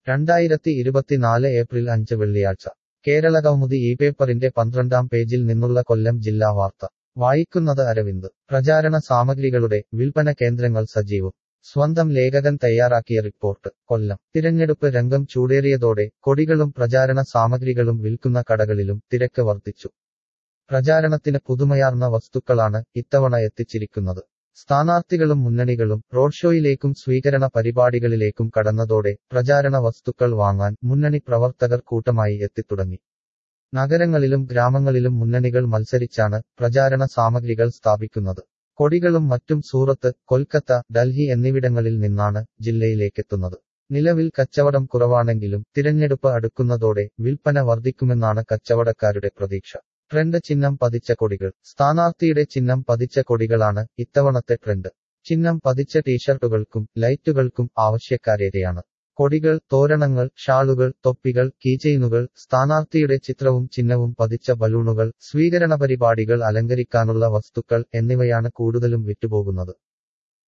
രണ്ടായിരത്തി ഇരുപത്തിനാല് ഏപ്രിൽ അഞ്ച് വെള്ളിയാഴ്ച കേരളകൗമുദി ഈ പേപ്പറിന്റെ പന്ത്രണ്ടാം പേജിൽ നിന്നുള്ള കൊല്ലം ജില്ലാ വാർത്ത വായിക്കുന്നത് അരവിന്ദ് പ്രചാരണ സാമഗ്രികളുടെ വിൽപ്പന കേന്ദ്രങ്ങൾ സജീവം സ്വന്തം ലേഖകൻ തയ്യാറാക്കിയ റിപ്പോർട്ട് കൊല്ലം തിരഞ്ഞെടുപ്പ് രംഗം ചൂടേറിയതോടെ കൊടികളും പ്രചാരണ സാമഗ്രികളും വിൽക്കുന്ന കടകളിലും തിരക്ക് വർദ്ധിച്ചു പ്രചാരണത്തിന് പുതുമയാർന്ന വസ്തുക്കളാണ് ഇത്തവണ എത്തിച്ചിരിക്കുന്നത് സ്ഥാനാർത്ഥികളും മുന്നണികളും റോഡ് ഷോയിലേക്കും സ്വീകരണ പരിപാടികളിലേക്കും കടന്നതോടെ പ്രചാരണ വസ്തുക്കൾ വാങ്ങാൻ മുന്നണി പ്രവർത്തകർ കൂട്ടമായി എത്തിത്തുടങ്ങി നഗരങ്ങളിലും ഗ്രാമങ്ങളിലും മുന്നണികൾ മത്സരിച്ചാണ് പ്രചാരണ സാമഗ്രികൾ സ്ഥാപിക്കുന്നത് കൊടികളും മറ്റും സൂറത്ത് കൊൽക്കത്ത ഡൽഹി എന്നിവിടങ്ങളിൽ നിന്നാണ് ജില്ലയിലേക്കെത്തുന്നത് നിലവിൽ കച്ചവടം കുറവാണെങ്കിലും തിരഞ്ഞെടുപ്പ് അടുക്കുന്നതോടെ വിൽപ്പന വർദ്ധിക്കുമെന്നാണ് കച്ചവടക്കാരുടെ പ്രതീക്ഷ ട്രെൻഡ് ചിഹ്നം പതിച്ച കൊടികൾ സ്ഥാനാർത്ഥിയുടെ ചിഹ്നം പതിച്ച കൊടികളാണ് ഇത്തവണത്തെ ട്രെൻഡ് ചിഹ്നം പതിച്ച ടീഷർട്ടുകൾക്കും ലൈറ്റുകൾക്കും ആവശ്യക്കാരേറെയാണ് കൊടികൾ തോരണങ്ങൾ ഷാളുകൾ തൊപ്പികൾ കീചെയിനുകൾ സ്ഥാനാർത്ഥിയുടെ ചിത്രവും ചിഹ്നവും പതിച്ച ബലൂണുകൾ സ്വീകരണ പരിപാടികൾ അലങ്കരിക്കാനുള്ള വസ്തുക്കൾ എന്നിവയാണ് കൂടുതലും വിറ്റുപോകുന്നത്